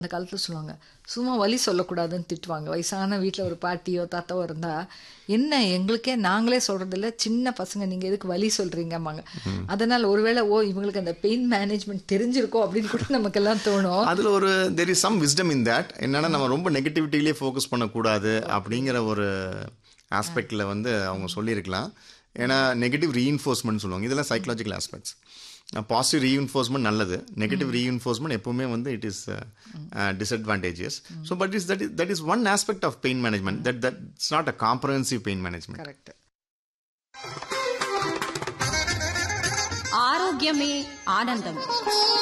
அந்த காலத்தில் சொல்லுவாங்க சும்மா வலி சொல்லக்கூடாதுன்னு திட்டுவாங்க வயசான வீட்டில் ஒரு பாட்டியோ தாத்தாவோ இருந்தால் என்ன எங்களுக்கே நாங்களே சொல்கிறதில்ல சின்ன பசங்க நீங்கள் எதுக்கு வலி சொல்கிறீங்கம்மாங்க அதனால் ஒருவேளை ஓ இவங்களுக்கு அந்த பெயின் மேனேஜ்மெண்ட் தெரிஞ்சிருக்கோ அப்படின்னு கூட நமக்கெல்லாம் தோணும் அதில் ஒரு there is some wisdom in that என்னன்னா நம்ம ரொம்ப நெகட்டிவிட்டிலே ஃபோக்கஸ் பண்ணக்கூடாது அப்படிங்கிற ஒரு ஆஸ்பெக்டில் வந்து அவங்க சொல்லியிருக்கலாம் ஏன்னா நெகட்டிவ் ரீஇன்ஃபோர்ஸ்மெண்ட் சொல்லுவாங்க இதெல்லாம் சைக்கலாஜிக்கல் ஆஸ்பெக்ட்ஸ் பாசிட்டிவ் ரீஇன்ஃபோர்ஸ்மெண்ட் நல்லது நெகட்டிவ் ரீஇன்ஃபோர்ஸ்மெண்ட் எப்பவுமே வந்து it is disadvantages so but is that is that is one aspect of pain management that that it's not a comprehensive pain management correct ஆரோக்கியமே ஆனந்தம்